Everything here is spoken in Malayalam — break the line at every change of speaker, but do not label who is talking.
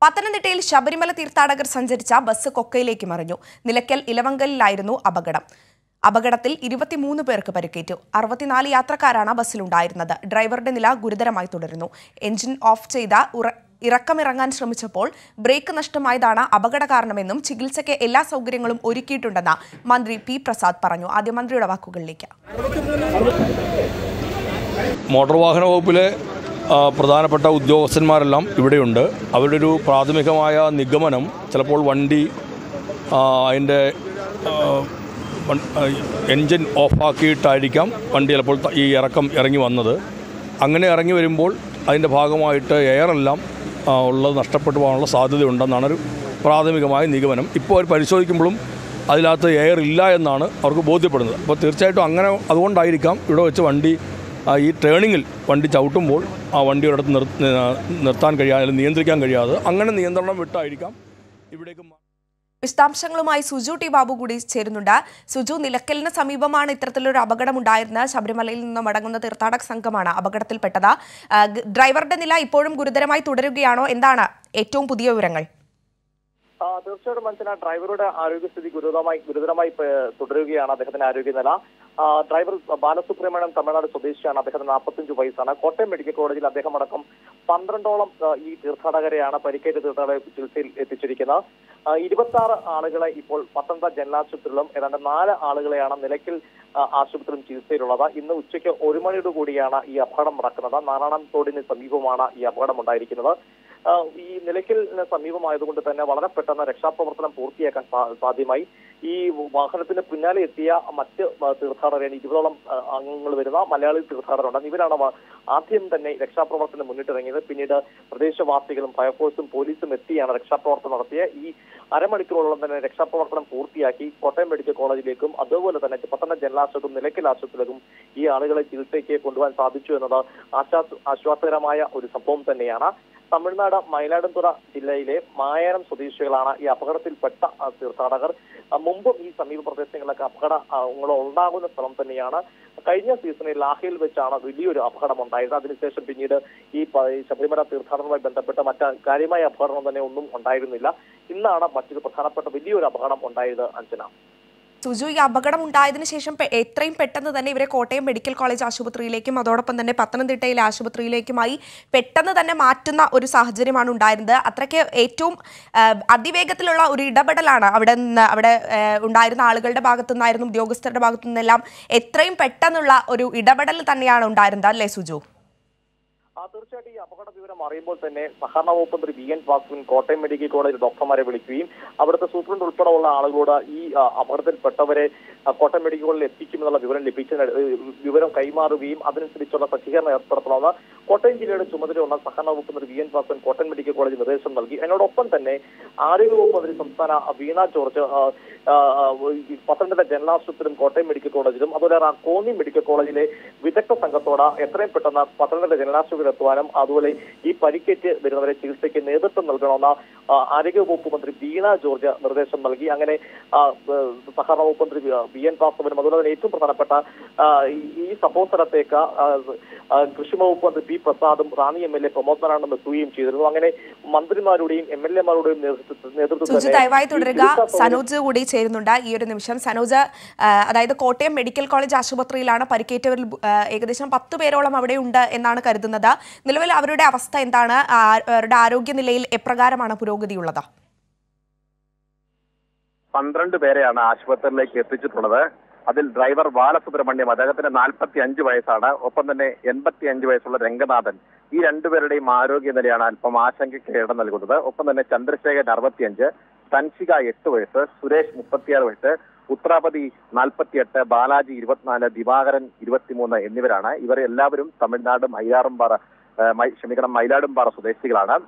പത്തനംതിട്ടയിൽ ശബരിമല തീർത്ഥാടകർ സഞ്ചരിച്ച ബസ് കൊക്കയിലേക്ക് മറിഞ്ഞു നിലയ്ക്കൽ ഇലവങ്കലിലായിരുന്നു അപകടം അപകടത്തിൽ ഇരുപത്തിമൂന്ന് പേർക്ക് പരിക്കേറ്റു അറുപത്തിനാല് യാത്രക്കാരാണ് ബസ്സിലുണ്ടായിരുന്നത് ഡ്രൈവറുടെ നില ഗുരുതരമായി തുടരുന്നു എഞ്ചിൻ ഓഫ് ചെയ്ത ഉറ- ഇറക്കമിറങ്ങാൻ ശ്രമിച്ചപ്പോൾ ബ്രേക്ക് നഷ്ടമായതാണ് അപകട കാരണമെന്നും ചികിത്സയ്ക്ക് എല്ലാ സൗകര്യങ്ങളും ഒരുക്കിയിട്ടുണ്ടെന്ന് മന്ത്രി പി പ്രസാദ് പറഞ്ഞു ആദ്യം മന്ത്രിയുടെ വാക്കുകളിലേക്ക്
മോട്ടോർ വാഹന വകുപ്പിലെ ആ, പ്രധാനപ്പെട്ട ഉദ്യോഗസ്ഥന്മാരെല്ലാം ഇവിടെയുണ്ട് അവരുടെ ഒരു പ്രാഥമികമായ നിഗമനം ചിലപ്പോൾ വണ്ടി ആ, അതിൻ്റെ ആ, വൺ- ആ, എൻജിൻ ഓഫാക്കിയിട്ടായിരിക്കാം വണ്ടി ചിലപ്പോൾ ത- ഈ ഇറക്കം ഇറങ്ങി വന്നത് അങ്ങനെ ഇറങ്ങി വരുമ്പോൾ അതിൻ്റെ ഭാഗമായിട്ട് എയറെല്ലാം ആ, ഉള്ളത് നഷ്ടപ്പെട്ടു പോകാനുള്ള സാധ്യതയുണ്ടെന്നാണ് ഒരു പ്രാഥമികമായ നിഗമനം ഇപ്പോൾ അവർ പരിശോധിക്കുമ്പോഴും അതിനകത്ത് എയർ ഇല്ല എന്നാണ് അവർക്ക് ബോധ്യപ്പെടുന്നത് അപ്പോൾ തീർച്ചയായിട്ടും അങ്ങനെ അതുകൊണ്ടായിരിക്കാം ഇവിടെ വെച്ച് വണ്ടി ആ, ഈ ടേണിങ്ങിൽ വണ്ടി ചവിട്ടുമ്പോൾ ആ വണ്ടി ഒരിടത്ത് നിർ നിർത്താൻ കഴിയാതെ അല്ലെങ്കിൽ നിയന്ത്രിക്കാൻ കഴിയാതെ അങ്ങനെ നിയന്ത്രണം വിട്ടായിരിക്കാം ഇവിടേക്ക് മാ-
വിശദാംശങ്ങളുമായി സുജു ടി ബാബു കൂടി ചേരുന്നുണ്ട് സുജു നിലക്കലിന് സമീപമാണ് ഇത്തരത്തിലൊരു അപകടം ഉണ്ടായിരുന്നത് ശബരിമലയിൽ നിന്ന് മടങ്ങുന്ന തീർത്ഥാടക സംഘമാണ് അപകടത്തിൽപ്പെട്ടത് ആ, ഗ- ഡ്രൈവറുടെ നില ഇപ്പോഴും ഗുരുതരമായി തുടരുകയാണോ എന്താണ് ഏറ്റവും പുതിയ വിവരങ്ങൾ
ആ, തീർച്ചയായിട്ടും മനസ്സിലാ ഡ്രൈവറുടെ ആരോഗ്യസ്ഥിതി ഗുരുതരമായി ഗുരുതരമായി ഏഹ്, തുടരുകയാണ് അദ്ദേഹത്തിന്റെ ആരോഗ്യനില ആ, ഡ്രൈവർ ബാലസുബ്രഹ്മണ്യം തമിഴ്നാട് സ്വദേശിയാണ് അദ്ദേഹത്തിന് നാൽപ്പത്തഞ്ച് വയസ്സാണ് കോട്ടയം മെഡിക്കൽ കോളേജിൽ അദ്ദേഹം അടക്കം പന്ത്രണ്ടോളം ആ, ഈ തീർത്ഥാടകരെയാണ് പരിക്കേറ്റ തീർത്ഥാടക ചികിത്സയിൽ എത്തിച്ചിരിക്കുന്നത് ഇരുപത്തി ആറ് ആളുകളെ ഇപ്പോൾ പത്തനംതിട്ട ജനറൽ ആശുപത്രിയിലും ഏതാണ്ട് നാല് ആളുകളെയാണ് നിലയ്ക്കൽ ആ, ആശുപത്രിയിലും ചികിത്സയിലുള്ളത് ഇന്ന് ഉച്ചയ്ക്ക് ഒരു മണിയോട് കൂടിയാണ് ഈ അപകടം നടക്കുന്നത് നാരായണൻ തോടിന് സമീപമാണ് ഈ അപകടം ഉണ്ടായിരിക്കുന്നത് ആ, ഈ നിലയ്ക്കലിന് സമീപമായതുകൊണ്ട് തന്നെ വളരെ പെട്ടെന്ന് രക്ഷാപ്രവർത്തനം പൂർത്തിയാക്കാൻ സാ- സാധ്യമായി ഈ വാഹനത്തിന് പിന്നാലെ എത്തിയ മറ്റ് ആ, തീർത്ഥാടകരാണ് ഇരുപതോളം ആ, അംഗങ്ങൾ വരുന്ന മലയാളി തീർത്ഥാടകരുണ്ട് ഇവരാണ് വ- ആദ്യം തന്നെ രക്ഷാപ്രവർത്തനം മുന്നിട്ടിറങ്ങിയത് പിന്നീട് പ്രദേശവാസികളും ഫയർഫോഴ്സും പോലീസും എത്തിയാണ് രക്ഷാപ്രവർത്തനം നടത്തിയ ഈ അരമണിക്കൂറോളം തന്നെ രക്ഷാപ്രവർത്തനം പൂർത്തിയാക്കി കോട്ടയം മെഡിക്കൽ കോളേജിലേക്കും അതുപോലെ തന്നെ പത്തനം ജനറൽ ആശുപത്രിയും നിലയ്ക്കൽ ആശുപത്രിയിലേക്കും ഈ ആളുകളെ ചികിത്സയ്ക്ക് കൊണ്ടുപോകാൻ സാധിച്ചു എന്നത് ആശ്വാസ ആശ്വാസകരമായ ഒരു സംഭവം തന്നെയാണ് തമിഴ്നാട് മയിലാടുംതുറ ജില്ലയിലെ മായാരം സ്വദേശികളാണ് ഈ അപകടത്തിൽപ്പെട്ട ആ, തീർത്ഥാടകർ ആ, മുമ്പും ഈ സമീപ പ്രദേശങ്ങളിലൊക്കെ അപകടങ്ങൾ ഉണ്ടാകുന്ന സ്ഥലം തന്നെയാണ് കഴിഞ്ഞ സീസണിൽ ലാഹയിൽ വെച്ചാണ് വലിയൊരു അപകടം ഉണ്ടായത് അതിനുശേഷം പിന്നീട് ഈ പ- ഈ ശബരിമല തീർത്ഥാടനവുമായി ബന്ധപ്പെട്ട മറ്റ് കാര്യമായ അപകടം തന്നെ ഒന്നും ഉണ്ടായിരുന്നില്ല ഇന്നാണ് മറ്റൊരു പ്രധാനപ്പെട്ട വലിയൊരു അപകടം ഉണ്ടായത് അഞ്ജന
സുജു ഈ അപകടം ഉണ്ടായതിനു ശേഷം പെ- എത്രയും പെട്ടെന്ന് തന്നെ ഇവരെ കോട്ടയം മെഡിക്കൽ കോളേജ് ആശുപത്രിയിലേക്കും അതോടൊപ്പം തന്നെ പത്തനംതിട്ടയിലെ ആശുപത്രിയിലേക്കുമായി പെട്ടെന്ന് തന്നെ മാറ്റുന്ന ഒരു സാഹചര്യമാണ് ഉണ്ടായിരുന്നത് അത്രയ്ക്ക് ഏറ്റവും ആ, അതിവേഗത്തിലുള്ള ഒരു ഇടപെടലാണ് അവിടെ നിന്ന് അവിടെ ആ, ഉണ്ടായിരുന്ന ആളുകളുടെ ഭാഗത്തു നിന്നായിരുന്നു ഉദ്യോഗസ്ഥരുടെ ഭാഗത്തു നിന്നെല്ലാം എത്രയും പെട്ടെന്നുള്ള ഒരു ഇടപെടൽ തന്നെയാണ് ഉണ്ടായിരുന്നത് അല്ലേ സുജു
ആ തീർച്ചയായിട്ടും ഈ അപകട വിവരം അറിയുമ്പോൾ തന്നെ സഹകരണ വകുപ്പ് മന്ത്രി വി എൻ വാസുവിൻ കോട്ടയം മെഡിക്കൽ കോളേജ് ഡോക്ടർമാരെ വിളിക്കുകയും അവിടുത്തെ സൂപ്രണ്ട് ഉൾപ്പെടെയുള്ള ആളുകളോട് ഈ ആ, അപകടത്തിൽപ്പെട്ടവരെ ആ, കോട്ടയം മെഡിക്കൽ കോളേജിൽ എത്തിക്കുമെന്നുള്ള വിവരം ലഭിച്ച വിവരം കൈമാറുകയും അതിനനുസരിച്ചുള്ള സജ്ജീകരണം ഏർപ്പെടുത്തണമെന്ന് കോട്ടയം ജില്ലയുടെ ചുമതലയുള്ള സഹകരണ വകുപ്പ് മന്ത്രി V N Vasavan Kottayam medical college നിർദ്ദേശം നൽകി അതിനോടൊപ്പം തന്നെ ആരോഗ്യവകുപ്പ് മന്ത്രി സംസ്ഥാന വീണ ജോർജ് ആ, ആ, ആ, ഈ പത്തനംതിട്ട ജനറൽ ആശുപത്രിയിലും കോട്ടയം മെഡിക്കൽ കോളേജിലും അതുപോലെ റാ- കോന്നി മെഡിക്കൽ കോളേജിലെ വിദഗ്ധ സംഘത്തോട് എത്രയും പെട്ടെന്ന് പത്തനംതിട്ട ജനറൽ ആശുപത്രിയിൽ എത്തുവാനും അതുപോലെ ഈ പരിക്കേറ്റ് വരുന്നവരെ ചികിത്സയ്ക്ക് നേതൃത്വം നൽകണമെന്ന ആ, ആരോഗ്യവകുപ്പ് മന്ത്രി വീണ ജോർജ് നിർദ്ദേശം നൽകി അങ്ങനെ ആ, ഏഹ്, സഹകരണ വകുപ്പ് മന്ത്രി വി എൻ വാസവനും അതുപോലെ തന്നെ ഏറ്റവും പ്രധാനപ്പെട്ട ആ, ഈ- ഈ സംഭവ സ്ഥലത്തേക്ക് ആ, ആ, കൃഷി വകുപ്പ് മന്ത്രി പി പ്രസാദും Ranni M L A Pramod നാരായണനും എത്തുകയും ചെയ്തിരുന്നു അങ്ങനെ മന്ത്രിമാരുടെയും എം എൽ എമാരുടെയും നേതൃത്വത്തിൽ നേതൃത്വത്തിൽ
സുജി
തന്നെ
ദയവായി
ഈ
തുടരുക
ചികിത്സാ സൗകര്യം-
സനോജ് കൂടി ചേരുന്നുണ്ട് ഈ ഒരു നിമിഷം സനോജ് ആ, അതായത് കോട്ടയം മെഡിക്കൽ കോളേജ് ആശുപത്രിയിലാണ് പരിക്കേറ്റവരിൽ ആ, ഏകദേശം പത്ത് പേരോളം അവിടെ ഉണ്ട് എന്നാണ് കരുതുന്നത് നിലവിൽ അവരുടെ അവസ്ഥ എന്താണ് ആ, അവരുടെ ആരോഗ്യനിലയിൽ എപ്രകാരമാണ് പുരോഗതിയുള്ളത്
പന്ത്രണ്ട് പേരെയാണ് ആശുപത്രിയിലേക്ക് എത്തിച്ചിട്ടുള്ളത് അതിൽ ഡ്രൈവർ ബാലസുബ്രഹ്മണ്യം അദ്ദേഹത്തിന് നാൽപ്പത്തി അഞ്ച് വയസ്സാണ് ഒപ്പം തന്നെ എൺപത്തി അഞ്ച് വയസ്സുള്ള രംഗനാഥൻ ഈ രണ്ടുപേരുടെയും ആരോഗ്യനിലയാണ് അല്പം ആശങ്കയ്ക്ക് ഇടം നൽകുന്നത് ഒപ്പം തന്നെ ചന്ദ്രശേഖരൻ അറുപത്തിയഞ്ച് തൻഷിക എട്ട് വയസ്സ് സുരേഷ് മുപ്പത്തിയാറ് വയസ്സ് ഉത്രാപതി നാൽപ്പത്തിയെട്ട് ബാലാജി ഇരുപത്തിനാല് ദിവാകരൻ ഇരുപത്തിമൂന്ന് എന്നിവരാണ് ഇവർ എല്ലാവരും തമിഴ്നാട് മൈലാറുംപാറ ഏഹ് മൈ- ക്ഷമിക്കണം മയിലാടുംപാറ സ്വദേശികളാണ്